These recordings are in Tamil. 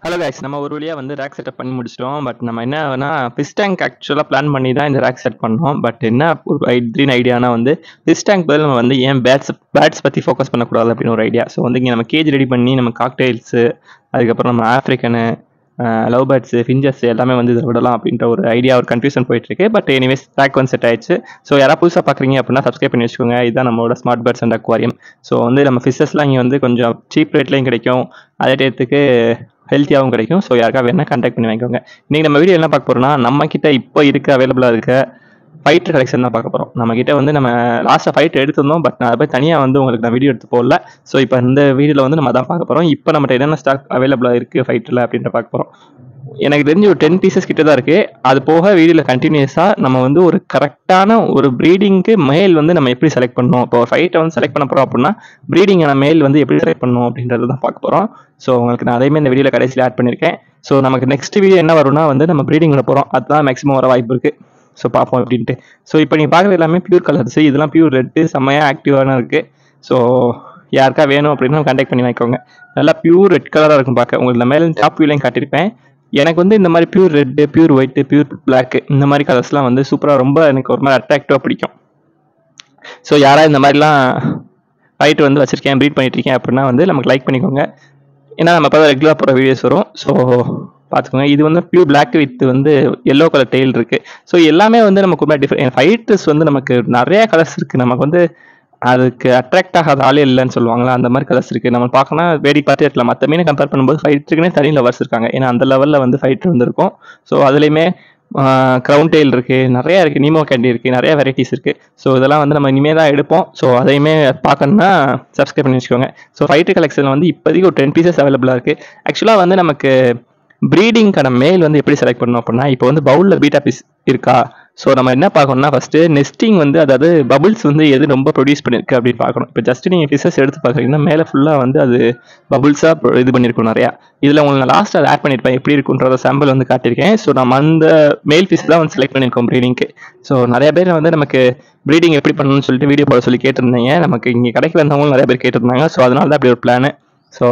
ஹலோ கைஸ் நம்ம ஒரு வழியாக வந்து ரேக் செட்டப் பண்ணி முடிச்சிட்டோம் பட் நம்ம என்னன்னா ஃபிஷ் டேங்க் ஆக்சுவலாக பிளான் பண்ணி தான் இந்த ரேக் செட் பண்ணோம் பட் என்ன ஒரு திடீர்னு ஐடியானா வந்து ஃபிஷ் டேங்க் பதில் நம்ம வந்து ஏன் பேட்ஸ் பேட்ஸ் பற்றி ஃபோக்கஸ் பண்ணக்கூடாது அப்படின்னு ஒரு ஐடியா ஸோ வந்து இங்கே நம்ம கேஜ் ரெடி பண்ணி நம்ம காக்டெயில்ஸு அதுக்கப்புறம் நம்ம ஆஃப்ரிக்கனு லவ் பேர்ட்ஸு ஃபிஞ்சஸ் எல்லாமே வந்து இதில் விடலாம் அப்படின்ற ஒரு ஐடியா ஒரு கன்ஃபியூஷன் போயிட்டு இருக்கு பட் எனிவேஸ் ட்ராக் வந்து செட் ஆயிடுச்சு ஸோ யாராவது புதுசாக பார்க்குறீங்க அப்படின்னா சப்ஸ்கிரைப் பண்ணி வச்சுக்கோங்க இதுதான் நம்மளோட smart birds and aquarium so வந்து நம்ம ஃபிஷஸ்லாம் இங்கே வந்து கொஞ்சம் சீப் ரேட்லையும் கிடைக்கும் அதே டயத்துக்கு ஹெல்த்தியாகவும் கிடைக்கும் ஸோ யாருக்கா வேணால் கான்டாக்ட் பண்ணி வாங்கிக்கோங்க இன்றைக்கி நம்ம வீடியோ என்ன பார்க்க போகிறோம்னா நம்ம கிட்ட இப்போ இருக்க அவைலபிளாக இருக்க ஃபைட்டர் கலெக்ஷன் தான் பார்க்க போகிறோம் நம்ம கிட்ட வந்து நம்ம லாஸ்ட்டாக ஃபைட் எடுத்திருந்தோம் பட் நான் அதை போய் தனியாக வந்து உங்களுக்கு நான் வீடியோ எடுத்து போடல ஸோ இப்போ இந்த வீடியோவில் வந்து நம்ம தான் பார்க்க போகிறோம் இப்போ நம்மகிட்ட என்னென்ன ஸ்டாக் அவைலபிளாக இருக்குது ஃபைட்டில் அப்படின்ற பார்க்க போகிறோம் எனக்கு தெரிஞ்சு ஒரு டென் பீசஸ் கிட்ட தான் இருக்குது அது போக வீடியோவில் கண்டினியூஸாக நம்ம வந்து ஒரு கரெக்டான ஒரு ப்ரீடிங்க்கு மேல் வந்து நம்ம எப்படி செலக்ட் பண்ணணும் இப்போ ஒரு ஃபைட்டை வந்து செலக்ட் பண்ண போகிறோம் அப்படின்னா ப்ரீடிங்கான மேல் வந்து எப்படி செலக்ட் பண்ணணும் அப்படின்றது தான் பார்க்க போகிறோம் ஸோ உங்களுக்கு நான் அதையுமே இந்த வீடியோவில் கடைசியில் ஆட் பண்ணியிருக்கேன் ஸோ நமக்கு நெக்ஸ்ட் வீடியோ என்ன வரும்னா வந்து நம்ம ப்ரீடிங் பண்ண போகிறோம் அதுதான் மேக்ஸிமம் வர வாய்ப்பு இருக்குது ஸோ பார்ப்போம் அப்படின்ட்டு ஸோ இப்போ நீங்கள் பார்க்குறது எல்லாமே பியூர் கலர்ஸ் இதெல்லாம் பியூர் ரெட்டு செம்மையாக ஆக்டிவான இருக்குது ஸோ யாருக்கா வேணும் அப்படின்னா கான்டாக்ட் பண்ணி வாங்கிக்கோங்க நல்லா பியூர் ரெட் கலராக இருக்கும் பார்க்க உங்களுக்கு நான் மேலே டாப் வியூலையும் காட்டியிருப்பேன் எனக்கு வந்து இந்த மாதிரி pure red pure white pure black இந்த மாதிரி கலர்ஸ்லாம் வந்து சூப்பராக ரொம்ப எனக்கு ஒரு மாதிரி அட்ராக்டிவாக பிடிக்கும் ஸோ யாராவது இந்த மாதிரிலாம் ஃபைட் வந்து வச்சிருக்கேன் ப்ரீட் பண்ணிட்டு இருக்கேன் அப்படின்னா வந்து நமக்கு லைக் பண்ணிக்கோங்க ஏன்னா நம்ம இப்போ ரெகுலராக போகிற வீடியோஸ் வரும் ஸோ பார்த்துக்கோங்க இது வந்து பியூர் பிளாக் வித் வந்து எல்லோ கலர் டெயில் இருக்கு ஸோ எல்லாமே வந்து நமக்கு ரொம்ப டிஃப்ரெண்ட் ஃபைட்டர்ஸ் வந்து நமக்கு நிறைய கலர்ஸ் இருக்கு நமக்கு வந்து அதுக்கு அட்ராக்ட் ஆகாத ஆளே இல்லைன்னு சொல்லுவாங்களா அந்த மாதிரி கலர்ஸ் இருக்கு நம்ம பார்க்கணும் வேடி பார்த்து இருக்கலாம் மற்ற மீனை கம்பேர் பண்ணும்போது ஃபைட்டருக்குனே தனி லவர்ஸ் இருக்காங்க ஏன்னா அந்த லெவலில் வந்து ஃபைட்டர் வந்துருக்கும் ஸோ அதுலேயுமே க்ரௌன் டெயில் இருக்கு நிறைய இருக்கு நீமோ கேண்டி இருக்கு நிறைய வெரைட்டிஸ் இருக்கு ஸோ இதெல்லாம் வந்து நம்ம இனிமே தான் எடுப்போம் ஸோ அதையுமே பார்க்கணும்னா சப்ஸ்கிரைப் பண்ணி வச்சுக்கோங்க ஸோ ஃபைட்டர் கலெக்ஷன் வந்து இப்போதைக்கு ஒரு டென் பீசஸ் அவைலபிளாக இருக்கு ஆக்சுவலாக வந்து நமக்கு ப்ரீடிங்கான மேல் வந்து எப்படி செலக்ட் பண்ணணும் அப்படின்னா இப்போ வந்து பவுலில் பீட்டா பீஸ் இருக்கா ஸோ நம்ம என்ன பார்க்கணும்னா ஃபர்ஸ்ட் நெஸ்டிங் வந்து அதாவது பபுள்ஸ் வந்து எது ரொம்ப ப்ரொடியூஸ் பண்ணிருக்கு அப்படின்னு பார்க்கணும் இப்போ ஜஸ்ட் நீங்கள் ஃபிஷஸ் எடுத்து பார்க்குறீங்கன்னா மேலே ஃபுல்லாக வந்து அது பபுள்ஸாக இது பண்ணியிருக்கும் நிறையா இதில் உங்களுக்கு நான் லாஸ்ட் அதை ஆட் பண்ணியிருப்பேன் எப்படி இருக்குன்றத சாம்பிள் வந்து காட்டியிருக்கேன் ஸோ நம்ம அந்த மேல் ஃபிஷ் தான் வந்து செலக்ட் பண்ணியிருக்கோம் ப்ரீடிங்க்கு ஸோ நிறைய பேர் வந்து நமக்கு ப்ரீடிங் எப்படி பண்ணணும்னு சொல்லிட்டு வீடியோ போட சொல்லி கேட்டிருந்தீங்க நமக்கு இங்கே கடைக்கு வந்தவங்களும் நிறைய பேர் கேட்டிருந்தாங்க ஸோ அதனால தான் அப்படி ஒரு பிளானு ஸோ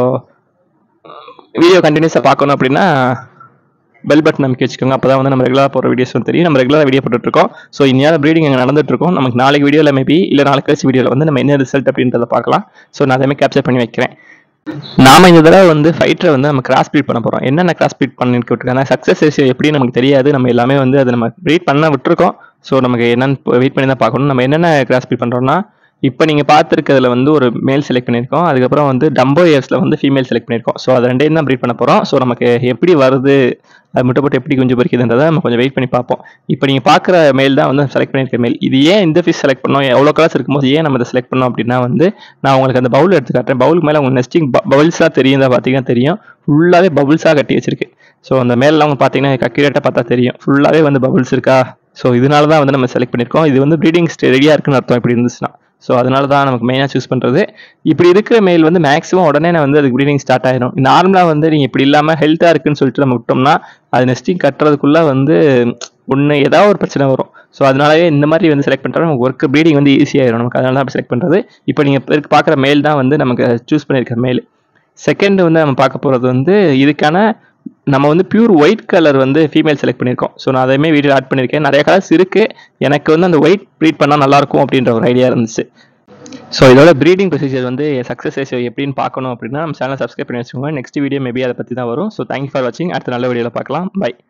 வீடியோ கண்டினியூஸாக பார்க்கணும் அப்படின்னா பெல் பட்டன் நமக்கு வச்சுக்கோங்க அப்போ தான் வந்து நம்ம ரெகுலராக போகிற வீடியோஸ் வந்து தெரியும் நம்ம ரெகுலராக வீடியோ போட்டுட்ருக்கோம் ஸோ இனியாவது ப்ரீடிங் அங்கே நடந்துட்டு இருக்கோம் நமக்கு நாளைக்கு வீடியோவில் மேபி இல்லை நாளைக்கு கழிச்சு வீடியோவில் வந்து நம்ம என்ன ரிசல்ட் அப்படின்றத பார்க்கலாம் ஸோ நான் அதே கேப்சர் பண்ணி வைக்கிறேன் நாம இந்த தடவை வந்து ஃபைட்டரை வந்து நம்ம கிராஸ் ப்ரீட் பண்ண போகிறோம் என்னென்ன கிராஸ் ப்ரீட் பண்ணிட்டு விட்டுருக்காங்க சக்ஸஸ் ரேஷியோ எப்படி நமக்கு தெரியாது நம்ம எல்லாமே வந்து அதை நம்ம ப்ரீட் பண்ண விட்டுருக்கோம் ஸோ நமக்கு என்னன்னு வெயிட் பண்ணி தான் பார்க்கணும் நம்ம என்னென்ன கிராஸ் ப்ரீட் பண்ணுறோம்னா இப்போ நீங்கள் பார்த்துருக்கிறதுல வந்து ஒரு மேல் செலக்ட் பண்ணியிருக்கோம் அதுக்கப்புறம் வந்து டம்போ இயர்ஸில் வந்து ஃபீமேல் செலக்ட் பண்ணியிருக்கோம் ஸோ அது ரெண்டையும் தான் ப்ரீட் பண்ண போகிறோம் ஸோ நமக்கு எப்படி வருது அது மட்டும் போட்டு எப்படி கொஞ்சம் பறிக்குதுன்றதை நம்ம கொஞ்சம் வெயிட் பண்ணி பார்ப்போம் இப்போ நீங்கள் பார்க்குற மேல் தான் வந்து செலக்ட் பண்ணியிருக்க மேல் இது ஏன் இந்த ஃபிஷ் செலக்ட் பண்ணோம் எவ்வளோ கலர்ஸ் இருக்கும்போது ஏன் நம்ம இதை செலக்ட் பண்ணோம் அப்படின்னா வந்து நான் உங்களுக்கு அந்த பவுல் எடுத்து காட்டுறேன் பவுலுக்கு மேலே உங்களுக்கு நெஸ்டிங் பவுல்ஸாக தெரியும் தான் பார்த்தீங்கன்னா தெரியும் ஃபுல்லாகவே பபுள்ஸாக கட்டி வச்சிருக்கு ஸோ அந்த மேலாம் அவங்க பார்த்தீங்கன்னா அக்யூரேட்டாக பார்த்தா தெரியும் ஃபுல்லாகவே வந்து பபுள்ஸ் இருக்கா ஸோ இதனால தான் வந்து நம்ம செலக்ட் பண்ணியிருக்கோம் இது வந்து ப்ரீடிங் ஸ்டே ரெடியாக இருக்குன்னு அர்த்தம் இப்படி இருந்துச்சுன்னா ஸோ அதனால தான் நமக்கு மெயினாக சூஸ் பண்ணுறது இப்படி இருக்கிற மெயில் வந்து மேக்ஸிமம் உடனே நான் வந்து அதுக்கு ப்ரீடிங் ஸ்டார்ட் ஆயிடும் நார்மலாக வந்து நீங்கள் இப்படி இல்லாமல் ஹெல்த்தாக இருக்குன்னு சொல்லிட்டு நம்ம விட்டோம்னா அது நெஸ்டிங் கட்டுறதுக்குள்ளே வந்து ஒன்று ஏதாவது ஒரு பிரச்சனை வரும் ஸோ அதனாலவே இந்த மாதிரி வந்து செலக்ட் பண்ணுறது நமக்கு ஒர்க் ப்ரீடிங் வந்து ஈஸியாகிடும் நமக்கு அதனால தான் செலக்ட் பண்ணுறது இப்போ நீங்கள் பார்க்குற மெயில் தான் வந்து நமக்கு சூஸ் பண்ணியிருக்க மெயில் செகண்ட் வந்து நம்ம பார்க்க போகிறது வந்து இதுக்கான நம்ம வந்து பியூர் ஒயிட் கலர் வந்து ஃபீமேல் செலக்ட் பண்ணியிருக்கோம் ஸோ நான் அதையுமே வீடியோ ஆட் பண்ணியிருக்கேன் நிறைய கலர்ஸ் இருக்குது எனக்கு வந்து அந்த ஒயிட் ப்ரீட் பண்ணால் நல்லாயிருக்கும் அப்படின்ற ஒரு ஐடியா இருந்துச்சு ஸோ இதோட ப்ரீடிங் ப்ரொசீஜர் வந்து சக்ஸஸ் ரேஷியோ எப்படின்னு பார்க்கணும் அப்படின்னா நம்ம சேனல் சப்ஸ்கிரைப் பண்ணி வச்சுக்கோங்க நெக்ஸ்ட் வீடியோ மேபி அதை பற்றி தான் வரும் ஸோ தேங்க்யூ ஃபார் வாட்சிங் அடுத்த நல்ல வீடியோவில் பார்க்கலாம் பை